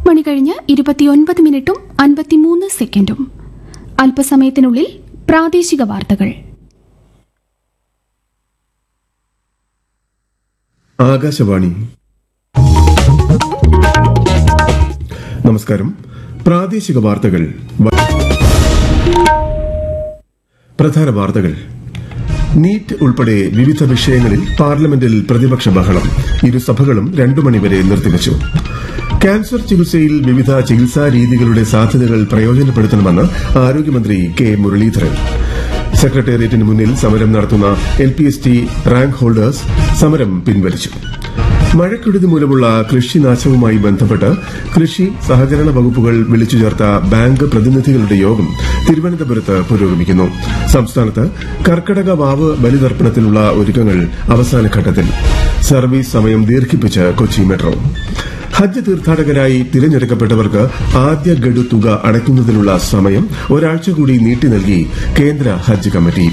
മണി കഴിഞ്ഞ് ഇരുപത്തിയൊൻപത് മിനിറ്റും അൻപത്തിമൂന്ന് സെക്കൻഡും അല്പസമയത്തിനുള്ളിൽ പ്രാദേശിക വാർത്തകൾ ആകാശവാണി നമസ്കാരം പ്രാദേശിക വാർത്തകൾ വ- പ്രധാന വാർത്തകൾ നീറ്റ് ഉൾപ്പെടെ വിവിധ വിഷയങ്ങളിൽ പാർലമെന്റിൽ പ്രതിപക്ഷ ബഹളം ഇരുസഭകളും രണ്ടു മണിവരെ നിർത്തിവച്ചു ക്യാൻസർ ചികിത്സയിൽ വിവിധ ചികിത്സാ രീതികളുടെ സാധ്യതകൾ പ്രയോജനപ്പെടുത്തണമെന്ന് ആരോഗ്യമന്ത്രി കെ മുരളീധരൻ സെക്രട്ടേറിയറ്റിന് മുന്നിൽ സമരം നടത്തുന്ന L P S T rank holders സമരം പിൻവലിച്ചു മഴക്കെടുതി മൂലമുള്ള കൃഷിനാശവുമായി ബന്ധപ്പെട്ട് കൃഷി സഹകരണ വകുപ്പുകൾ വിളിച്ചു ചേർത്ത ബാങ്ക് പ്രതിനിധികളുടെ യോഗം തിരുവനന്തപുരത്ത് പുരോഗമിക്കുന്നു സംസ്ഥാനത്ത് കർക്കടക വാവ് ബലിതർപ്പണത്തിനുള്ള ഒരുക്കങ്ങൾ അവസാന ഘട്ടത്തിൽ സർവീസ് സമയം ദീർഘിപ്പിച്ച് കൊച്ചി മെട്രോ ഹജ്ജ് തീർത്ഥാടകരായി തിരഞ്ഞെടുക്കപ്പെട്ടവർക്ക് ആദ്യ ഗഡു തുക അടയ്ക്കുന്നതിനുള്ള സമയം ഒരാഴ്ച കൂടി നീട്ടി നൽകി കേന്ദ്ര ഹജ്ജ് കമ്മിറ്റി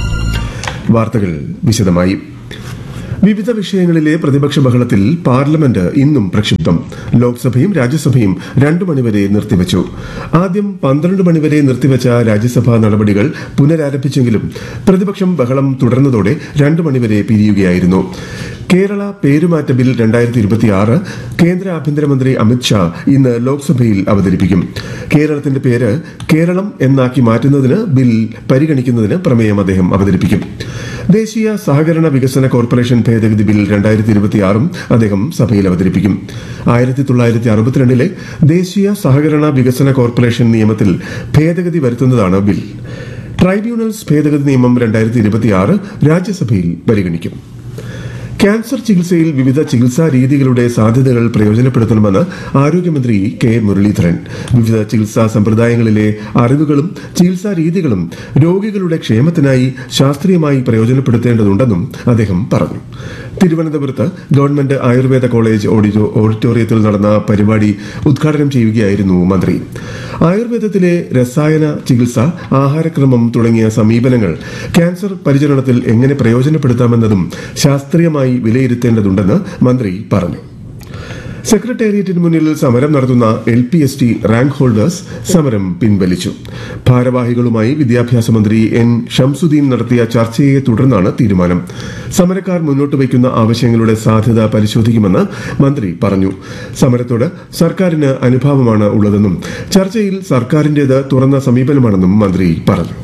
വാർത്തകൾ വിശദമായി വിവിധ വിഷയങ്ങളിലെ പ്രതിപക്ഷ ബഹളത്തിൽ പാർലമെന്റ് ഇന്നും പ്രക്ഷുബ്ധം ലോക്സഭയും രാജ്യസഭയും രണ്ടു മണിവരെ നിർത്തിവച്ചു ആദ്യം പന്ത്രണ്ട് മണിവരെ നിർത്തിവച്ച രാജ്യസഭാ നടപടികൾ പുനരാരംഭിച്ചെങ്കിലും പ്രതിപക്ഷം ബഹളം തുടർന്നതോടെ രണ്ടു മണിവരെ പിരിയുകയായിരുന്നു കേരള പേരുമാറ്റ ബിൽ രണ്ടായിരത്തി ഇരുപത്തിയാറ് കേന്ദ്ര ആഭ്യന്തരമന്ത്രി അമിത്ഷാ ഇന്ന് ലോക്സഭയിൽ അവതരിപ്പിക്കും കേരളത്തിന്റെ പേര് കേരളം എന്നാക്കി മാറ്റുന്നതിന് ബിൽ പരിഗണിക്കുന്നതിന് പ്രമേയം അദ്ദേഹം അവതരിപ്പിക്കും ദേശീയ സഹകരണ വികസന കോർപ്പറേഷൻ ഭേദഗതി ബിൽ രണ്ടായിരത്തി ഇരുപത്തിയാറും അദ്ദേഹം സഭയിൽ അവതരിപ്പിക്കും ആയിരത്തി തൊള്ളായിരത്തി അറുപത്തിരണ്ടിലെ ദേശീയ സഹകരണ വികസന കോർപ്പറേഷൻ നിയമത്തിൽ ഭേദഗതി വരുത്തുന്നതാണ് ബിൽ ട്രൈബ്യൂണൽസ് ഭേദഗതി നിയമം രണ്ടായിരത്തി ഇരുപത്തിയാറ് രാജ്യസഭയിൽ പരിഗണിക്കും ക്യാൻസർ ചികിത്സയിൽ വിവിധ ചികിത്സാ രീതികളുടെ സാധ്യതകൾ പ്രയോജനപ്പെടുത്തണമെന്ന് ആരോഗ്യമന്ത്രി കെ മുരളീധരൻ വിവിധ ചികിത്സാ സമ്പ്രദായങ്ങളിലെ അറിവുകളും ചികിത്സാ രീതികളും രോഗികളുടെ ക്ഷേമത്തിനായി ശാസ്ത്രീയമായി പ്രയോജനപ്പെടുത്തേണ്ടതുണ്ടെന്നും അദ്ദേഹം പറഞ്ഞു തിരുവനന്തപുരത്ത് ഗവൺമെന്റ് ആയുർവേദ കോളേജ് ഓഡിറ്റോ- ഓഡിറ്റോറിയത്തിൽ നടന്ന പരിപാടി ഉദ്ഘാടനം ചെയ്യുകയായിരുന്നു മന്ത്രി ആയുർവേദത്തിലെ രസായന ചികിത്സ ആഹാരക്രമം തുടങ്ങിയ സമീപനങ്ങൾ ക്യാൻസർ പരിചരണത്തിൽ എങ്ങനെ പ്രയോജനപ്പെടുത്താമെന്നതും ശാസ്ത്രീയമായി വിലയിരുത്തേണ്ടതുണ്ടെന്ന് മന്ത്രി പറഞ്ഞു സെക്രട്ടേറിയറ്റിന് മുന്നിൽ സമരം നടത്തുന്ന L P S T rank holders സമരം പിൻവലിച്ചു ഭാരവാഹികളുമായി വിദ്യാഭ്യാസ മന്ത്രി എൻ ഷംസുദ്ദീൻ നടത്തിയ ചർച്ചയെ തുടർന്നാണ് തീരുമാനം സമരക്കാർ മുന്നോട്ട് വയ്ക്കുന്ന ആവശ്യങ്ങളുടെ സാധ്യത പരിശോധിക്കുമെന്ന് മന്ത്രി പറഞ്ഞു സമരത്തോട് സർക്കാരിന് അനുഭാവമാണ് ഉള്ളതെന്നും ചർച്ചയിൽ സർക്കാരിന്റേത് തുറന്ന സമീപനമാണെന്നും മന്ത്രി പറഞ്ഞു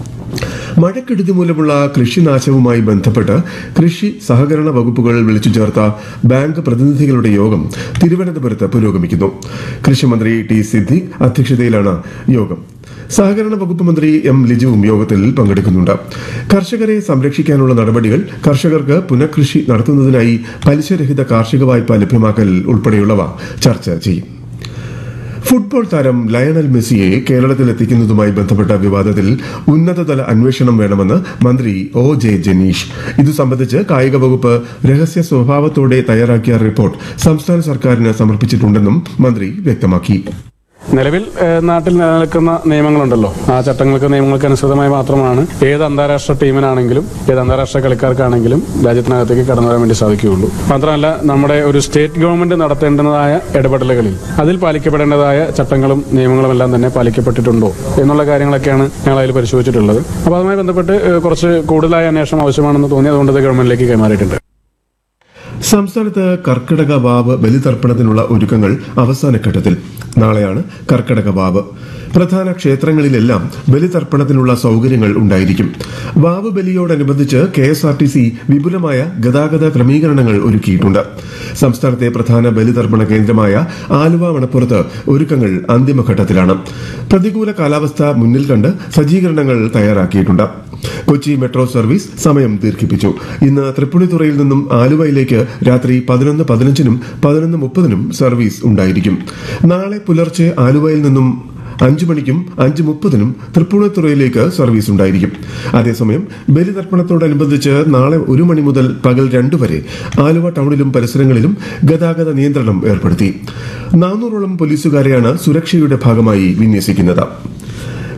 മഴക്കെടുതി മൂലമുള്ള കൃഷിനാശവുമായി ബന്ധപ്പെട്ട് കൃഷി സഹകരണ വകുപ്പുകൾ വിളിച്ചു ചേർത്ത ബാങ്ക് പ്രതിനിധികളുടെ യോഗം തിരുവനന്തപുരത്ത് പുരോഗമിക്കുന്നു കൃഷിമന്ത്രി ടി സിദ്ദിഖ് അധ്യക്ഷതയിലാണ് യോഗം സഹകരണ വകുപ്പ് മന്ത്രി എം ലിജുവും യോഗത്തിൽ പങ്കെടുക്കുന്നുണ്ട് കർഷകരെ സംരക്ഷിക്കാനുള്ള നടപടികൾ കർഷകർക്ക് പുനഃകൃഷി നടത്തുന്നതിനായി പലിശരഹിത കാർഷിക വായ്പ ലഭ്യമാക്കൽ ഉൾപ്പെടെയുള്ളവ ചർച്ച ചെയ്യും ഫുട്ബോൾ താരം ലയണൽ മെസ്സിയെ കേരളത്തിൽ എത്തിക്കുന്നതുമായി ബന്ധപ്പെട്ട വിവാദത്തിൽ ഉന്നതതല അന്വേഷണം വേണമെന്ന് മന്ത്രി ഒ ജെ ജനീഷ് ഇതു സംബന്ധിച്ച് കായിക വകുപ്പ് രഹസ്യ സ്വഭാവത്തോടെ തയ്യാറാക്കിയ റിപ്പോർട്ട് സംസ്ഥാന സർക്കാരിന് സമർപ്പിച്ചിട്ടുണ്ടെന്നും മന്ത്രി വ്യക്തമാക്കി നിലവിൽ ഏഹ്, നാട്ടിൽ നിലനിൽക്കുന്ന നിയമങ്ങളുണ്ടല്ലോ ആ ചട്ടങ്ങൾക്ക് നിയമങ്ങൾക്ക് അനുസൃതമായി മാത്രമാണ് ഏത് അന്താരാഷ്ട്ര ടീമിനാണെങ്കിലും ഏത് അന്താരാഷ്ട്ര കളിക്കാർക്കാണെങ്കിലും രാജ്യത്തിനകത്തേക്ക് കടന്നു വരാൻ വേണ്ടി സാധിക്കുകയുള്ളൂ മാത്രമല്ല നമ്മുടെ ഒരു സ്റ്റേറ്റ് ഗവൺമെന്റ് നടത്തേണ്ടതായ ഇടപെടലുകളിൽ അതിൽ പാലിക്കപ്പെടേണ്ടതായ ചട്ടങ്ങളും നിയമങ്ങളും എല്ലാം തന്നെ പാലിക്കപ്പെട്ടിട്ടുണ്ടോ എന്നുള്ള കാര്യങ്ങളൊക്കെയാണ് ഞങ്ങൾ അതിൽ പരിശോധിച്ചിട്ടുള്ളത് അപ്പോൾ അതുമായി ബന്ധപ്പെട്ട് ഏഹ്, കുറച്ച് കൂടുതലായ അന്വേഷണം ആവശ്യമാണെന്ന് തോന്നി അതുകൊണ്ട് ഇത് ഗവൺമെന്റിലേക്ക് കൈമാറിയിട്ടുണ്ട് സംസ്ഥാനത്ത് കർക്കിടക വാവ് ബലിതർപ്പണത്തിനുള്ള ഒരുക്കങ്ങൾ അവസാന ഘട്ടത്തിൽ നാളെയാണ് കർക്കിടക വാവ് പ്രധാന ക്ഷേത്രങ്ങളിലെല്ലാം ബലിതർപ്പണത്തിനുള്ള സൗകര്യങ്ങൾ ഉണ്ടായിരിക്കും വാവ് ബലിയോടനുബന്ധിച്ച് K S R T C വിപുലമായ ഗതാഗത ക്രമീകരണങ്ങൾ ഒരുക്കിയിട്ടുണ്ട് സംസ്ഥാനത്തെ പ്രധാന ബലിതർപ്പണ കേന്ദ്രമായ ആലുവ മണപ്പുറത്ത് ഒരുക്കങ്ങൾ അന്തിമഘട്ടത്തിലാണ് പ്രതികൂല കാലാവസ്ഥ മുന്നിൽ കണ്ട് സജ്ജീകരണങ്ങൾ തയ്യാറാക്കിയിട്ടുണ്ട് കൊച്ചി മെട്രോ സർവീസ് സമയം ദീർഘിപ്പിച്ചു ഇന്ന് തൃപ്പുണിത്തുറയിൽ നിന്നും ആലുവയിലേക്ക് രാത്രി പതിനൊന്ന് പതിനഞ്ചിനും പതിനൊന്ന് മുപ്പതിനും സർവീസ് ഉണ്ടായിരിക്കും നാളെ പുലർച്ചെ ആലുവയിൽ നിന്നും അഞ്ചു മണിക്കും അഞ്ച് മുപ്പതിനും തൃപ്പൂണിത്തുറയിലേക്ക് സർവീസ് ഉണ്ടായിരിക്കും അതേസമയം ബലിതർപ്പണത്തോടനുബന്ധിച്ച് നാളെ ഒരു മണി മുതൽ പകൽ രണ്ടു വരെ ആലുവ ടൗണിലും പരിസരങ്ങളിലും ഗതാഗത നിയന്ത്രണം ഏർപ്പെടുത്തി നാനൂറോളം പോലീസുകാരെയാണ് സുരക്ഷയുടെ ഭാഗമായി വിന്യസിക്കുന്നത്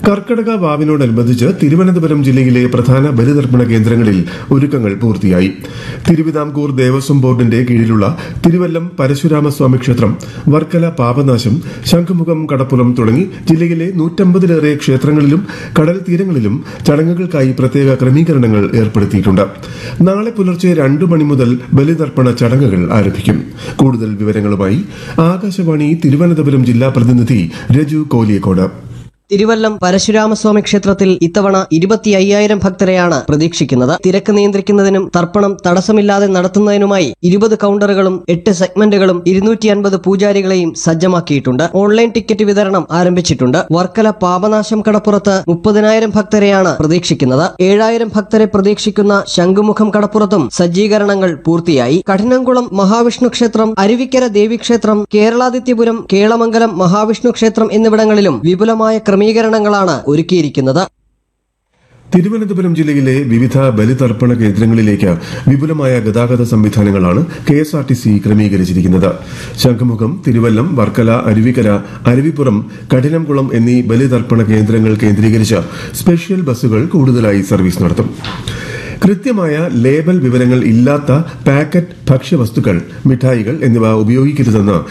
കർക്കടക വാവിനോടനുബന്ധിച്ച് തിരുവനന്തപുരം ജില്ലയിലെ പ്രധാന ബലിതർപ്പണ കേന്ദ്രങ്ങളിൽ ഒരുക്കങ്ങൾ പൂർത്തിയായി തിരുവിതാംകൂർ ദേവസ്വം ബോർഡിന്റെ കീഴിലുള്ള തിരുവല്ലം പരശുരാമസ്വാമി ക്ഷേത്രം വർക്കല പാപനാശം ശംഖുമുഖം കടപ്പുറം തുടങ്ങി ജില്ലയിലെ നൂറ്റമ്പതിലേറെ ക്ഷേത്രങ്ങളിലും കടൽ തീരങ്ങളിലും ചടങ്ങുകൾക്കായി പ്രത്യേക ക്രമീകരണങ്ങൾ ഏർപ്പെടുത്തിയിട്ടുണ്ട് നാളെ പുലർച്ചെ രണ്ടു മണി മുതൽ ബലിതർപ്പണ ചടങ്ങുകൾ ആരംഭിക്കും കൂടുതൽ വിവരങ്ങളുമായി ആകാശവാണി തിരുവനന്തപുരം ജില്ലാ പ്രതിനിധി രജു കോലിയക്കോട് തിരുവല്ലം പരശുരാമസ്വാമി ക്ഷേത്രത്തിൽ ഇത്തവണ ഇരുപത്തി അയ്യായിരം ഭക്തരെയാണ് പ്രതീക്ഷിക്കുന്നത് തിരക്ക് നിയന്ത്രിക്കുന്നതിനും തർപ്പണം തടസ്സമില്ലാതെ നടത്തുന്നതിനുമായി ഇരുപത് കൌണ്ടറുകളും എട്ട് സെഗ്മെന്റുകളും ഇരുന്നൂറ്റി അൻപത് പൂജാരികളെയും സജ്ജമാക്കിയിട്ടുണ്ട് ഓൺലൈൻ ടിക്കറ്റ് വിതരണം ആരംഭിച്ചിട്ടുണ്ട് വർക്കല പാപനാശം കടപ്പുറത്ത് മുപ്പതിനായിരം ഭക്തരെയാണ് പ്രതീക്ഷിക്കുന്നത് ഏഴായിരം ഭക്തരെ പ്രതീക്ഷിക്കുന്ന ശംഖുമുഖം കടപ്പുറത്തും സജ്ജീകരണങ്ങൾ പൂർത്തിയായി കഠിനംകുളം മഹാവിഷ്ണു ക്ഷേത്രം അരുവിക്കര ദേവീക്ഷേത്രം കേരളാദിത്യപുരം കേളമംഗലം മഹാവിഷ്ണു ക്ഷേത്രം എന്നിവിടങ്ങളിലും വിപുലമായ ക്രമീകരണങ്ങളാണ് ഒരുക്കിയിരിക്കുന്നത് തിരുവനന്തപുരം ജില്ലയിലെ വിവിധ ബലിതർപ്പണ കേന്ദ്രങ്ങളിലേക്ക് വിപുലമായ ഗതാഗത സംവിധാനങ്ങളാണ് K S R T C ക്രമീകരിച്ചിരിക്കുന്നത് ശംഖുമുഖം തിരുവല്ലം വർക്കല അരുവിക്കര അരുവിപ്പുറം കഠിനംകുളം എന്നീ ബലിതർപ്പണ കേന്ദ്രങ്ങൾ കേന്ദ്രീകരിച്ച് സ്പെഷ്യൽ ബസ്സുകൾ കൂടുതലായി സർവീസ് നടത്തും കൃത്യമായ ലേബൽ വിവരങ്ങൾ ഇല്ലാത്ത പാക്കറ്റ് ഭക്ഷ്യവസ്തുക്കൾ മിഠായികൾ എന്നിവ ഉപയോഗിക്കരുതെന്ന്